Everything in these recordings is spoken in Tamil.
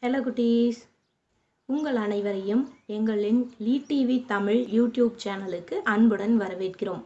ஹலோ குட்டீஸ் உங்கள் அனைவரையும் எங்களின் லீ டிவி தமிழ் யூடியூப் சேனலுக்கு அன்புடன் வரவேற்கிறோம்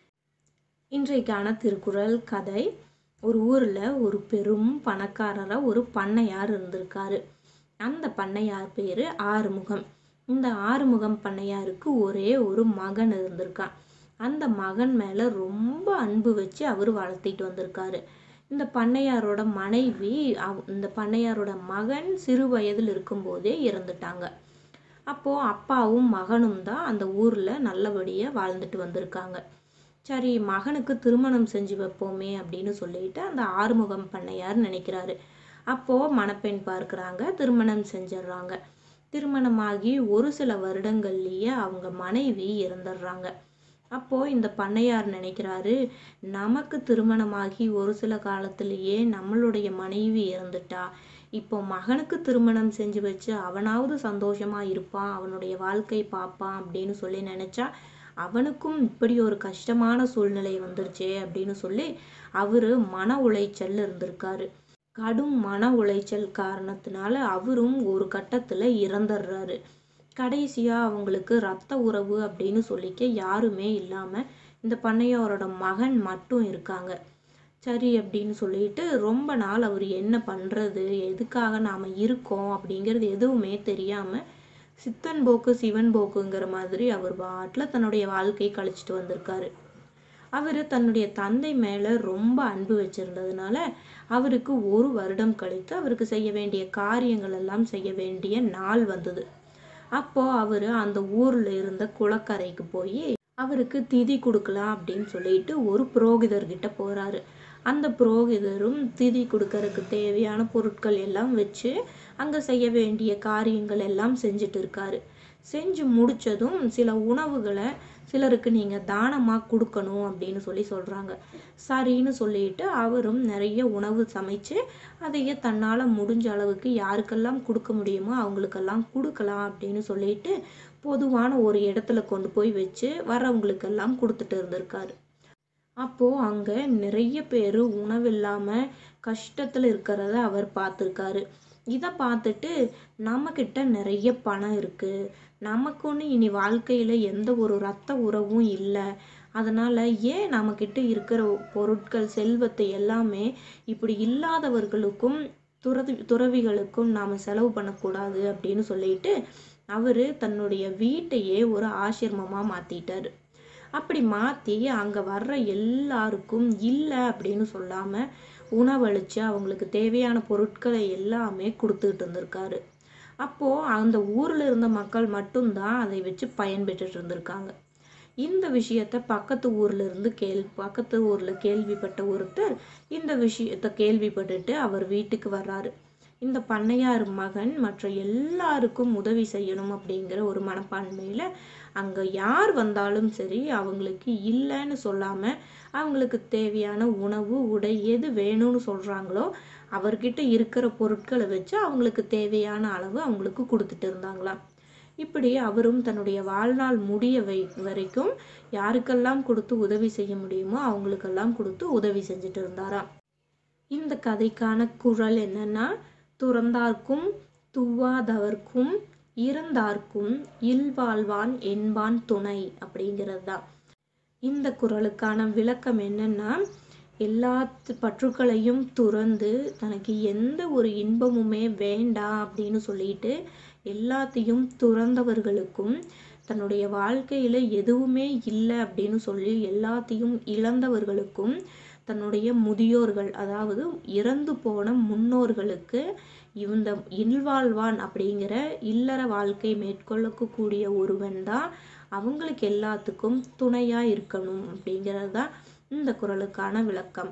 இன்றைக்கான திருக்குறள் கதை ஒரு ஊரில் ஒரு பெரும் பணக்காரராக ஒரு பண்ணையார் இருந்திருக்காரு அந்த பண்ணையார் பேர் ஆறுமுகம் இந்த ஆறுமுகம் பண்ணையாருக்கு ஒரே ஒரு மகன் இருந்திருக்கான் அந்த மகன் மேலே ரொம்ப அன்பு வச்சு அவர் வளர்த்திட்டு வந்திருக்காரு இந்த பண்ணையாரோட மனைவி அவ- இந்த பண்ணையாரோட மகன் சிறு வயதில் இருக்கும்போதே இறந்துட்டாங்க அப்போது அப்பாவும் மகனும் தான் அந்த ஊரில் நல்லபடியாக வாழ்ந்துட்டு வந்திருக்காங்க சரி மகனுக்கு திருமணம் செஞ்சு வைப்போமே அப்படின்னு சொல்லிட்டு அந்த ஆறுமுகம் பண்ணையார் நினைக்கிறாரு அப்போது மணப்பெண் பார்க்குறாங்க திருமணம் செஞ்சிடுறாங்க திருமணமாகி ஒரு சில வருடங்கள்லேயே அவங்க மனைவி இறந்துடுறாங்க அப்போது இந்த பண்ணையார் நினைக்கிறாரு நமக்கு திருமணமாகி ஒரு சில காலத்திலேயே நம்மளுடைய மனைவி இறந்துட்டா இப்போ மகனுக்கு திருமணம் செஞ்சு வச்சு அவனாவது சந்தோஷமா இருப்பான் அவனுடைய வாழ்க்கை பார்ப்பான் அப்படின்னு சொல்லி நினைச்சா அவனுக்கும் இப்படி ஒரு கஷ்டமான சூழ்நிலை வந்துருச்சே அப்படின்னு சொல்லி அவரு மன உளைச்சல் இருந்திருக்காரு கடும் மன உளைச்சல் காரணத்தினால அவரும் ஒரு கட்டத்துல இறந்துடுறாரு கடைசியா அவங்களுக்கு ரத்த உறவு அப்படின்னு சொல்லிக்க யாருமே இல்லாம இந்த பண்ணையாரோட மகன் மட்டும் இருக்காங்க சரி அப்படின்னு சொல்லிட்டு ரொம்ப நாள் அவர் என்ன பண்றது எதுக்காக நாம இருக்கோம் அப்படிங்கிறது எதுவுமே தெரியாம சித்தன் போக்கு சிவன் போக்குங்கிற மாதிரி அவர் பாட்டில் தன்னுடைய வாழ்க்கையை கழிச்சிட்டு வந்திருக்காரு அவர் தன்னுடைய தந்தை மேலே ரொம்ப அன்பு வச்சிருந்ததுனால அவருக்கு ஒரு வருடம் கழித்து அவருக்கு செய்ய வேண்டிய காரியங்கள் எல்லாம் செய்ய வேண்டிய நாள் வந்தது அப்போ அவர் அந்த ஊர்ல இருந்த குளக்கரைக்கு போய் அவருக்கு திதி கொடுக்கலாம் அப்படின்னு சொல்லிட்டு ஒரு புரோகிதர்கிட்ட போறாரு அந்த புரோகிதரும் திதி கொடுக்கறதுக்கு தேவையான பொருட்கள் எல்லாம் வச்சு அங்க செய்ய வேண்டிய காரியங்கள் எல்லாம் செஞ்சுட்டு இருக்காரு செஞ்சு முடிச்சதும் சில உணவுகளை சிலருக்கு நீங்க தானமா கொடுக்கணும் அப்படின்னு சொல்லி சொல்றாங்க சரின்னு சொல்லிட்டு அவரும் நிறைய உணவு சமைச்சு அதையே தன்னால முடிஞ்ச அளவுக்கு யாருக்கெல்லாம் கொடுக்க முடியுமோ அவங்களுக்கெல்லாம் கொடுக்கலாம் அப்படின்னு சொல்லிட்டு பொதுவான ஒரு இடத்துல கொண்டு போய் வச்சு வர்றவங்களுக்கெல்லாம் கொடுத்துட்டு இருந்திருக்காரு அப்போ அங்க நிறைய பேர் உணவில்லாம கஷ்டத்துல இருக்கிறத அவர் பார்த்திருக்காரு இதை பார்த்துட்டு நம்மக்கிட்ட நிறைய பணம் இருக்கு நமக்குன்னு இனி வாழ்க்கையில எந்த ஒரு ரத்த உறவும் இல்லை அதனால ஏன் நம்மக்கிட்ட இருக்கிற பொருட்கள் செல்வத்தை எல்லாமே இப்படி இல்லாதவர்களுக்கும் துறவி துறவிகளுக்கும் நாம செலவு பண்ணக்கூடாது அப்படின்னு சொல்லிட்டு அவரு தன்னுடைய வீட்டையே ஒரு ஆசிரமமா மாத்திட்டாரு அப்படி மாத்தி அங்க வர்ற எல்லாருக்கும் இல்லை அப்படின்னு சொல்லாம உணவளிச்சு அவங்களுக்கு தேவையான பொருட்களை எல்லாமே கொடுத்துட்டு இருந்திருக்காரு அப்போ அந்த ஊர்ல இருந்த மக்கள் மட்டும்தான் அதை வச்சு பயன்பெற்றுட்டு இருந்திருக்காங்க இந்த விஷயத்த பக்கத்து ஊர்ல இருந்து கேள் பக்கத்து ஊர்ல கேள்விப்பட்ட ஒருத்தர் இந்த விஷயத்த கேள்விப்பட்டுட்டு அவர் வீட்டுக்கு வர்றாரு இந்த பண்ணையார் மகன் மற்ற எல்லாருக்கும் உதவி செய்யணும் அப்படிங்கிற ஒரு மனப்பான்மையில அங்க யார் வந்தாலும் சரி அவங்களுக்கு இல்லைன்னு சொல்லாம அவங்களுக்கு தேவையான உணவு உடை எது வேணும்னு சொல்றாங்களோ அவர்கிட்ட இருக்கிற பொருட்களை வச்சு அவங்களுக்கு தேவையான அளவு அவங்களுக்கு கொடுத்துட்டு இருந்தாங்களாம் இப்படி அவரும் தன்னுடைய வாழ்நாள் முடிய வை வரைக்கும் யாருக்கெல்லாம் கொடுத்து உதவி செய்ய முடியுமோ அவங்களுக்கெல்லாம் கொடுத்து உதவி செஞ்சுட்டு இருந்தாராம் இந்த கதைக்கான குறள் என்னன்னா துறந்தார்க்கும் துவாதவர்க்கும் இறந்தார்க்கும் இல்வாழ்வான் என்பான் துணை அப்படிங்கிறது தான் இந்த குறளுக்கான விளக்கம் என்னன்னா எல்லா பற்றுக்களையும் துறந்து தனக்கு எந்த ஒரு இன்பமுமே வேண்டாம் அப்படின்னு சொல்லிட்டு எல்லாத்தையும் துறந்தவர்களுக்கும் தன்னுடைய வாழ்க்கையில எதுவுமே இல்லை அப்படின்னு சொல்லி எல்லாத்தையும் இழந்தவர்களுக்கும் தன்னுடைய முதியோர்கள் அதாவது இறந்து போன முன்னோர்களுக்கு இந்த இல்வாழ்வான் அப்படிங்கிற இல்லற வாழ்க்கை மேற்கொள்ளக்கூடிய ஒருவன் தான் அவங்களுக்கு எல்லாத்துக்கும் துணையா இருக்கணும் அப்படிங்கிறது தான் இந்த குறளுக்கான விளக்கம்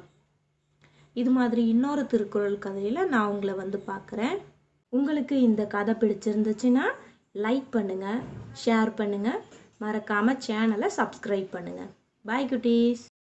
இது மாதிரி இன்னொரு திருக்குறள் கதையில நான் உங்களை வந்து பார்க்குறேன் உங்களுக்கு இந்த கதை பிடிச்சிருந்துச்சுன்னா லைக் பண்ணுங்க ஷேர் பண்ணுங்க மறக்காம சேனலை சப்ஸ்கிரைப் பண்ணுங்க பாய் குட்டீஸ்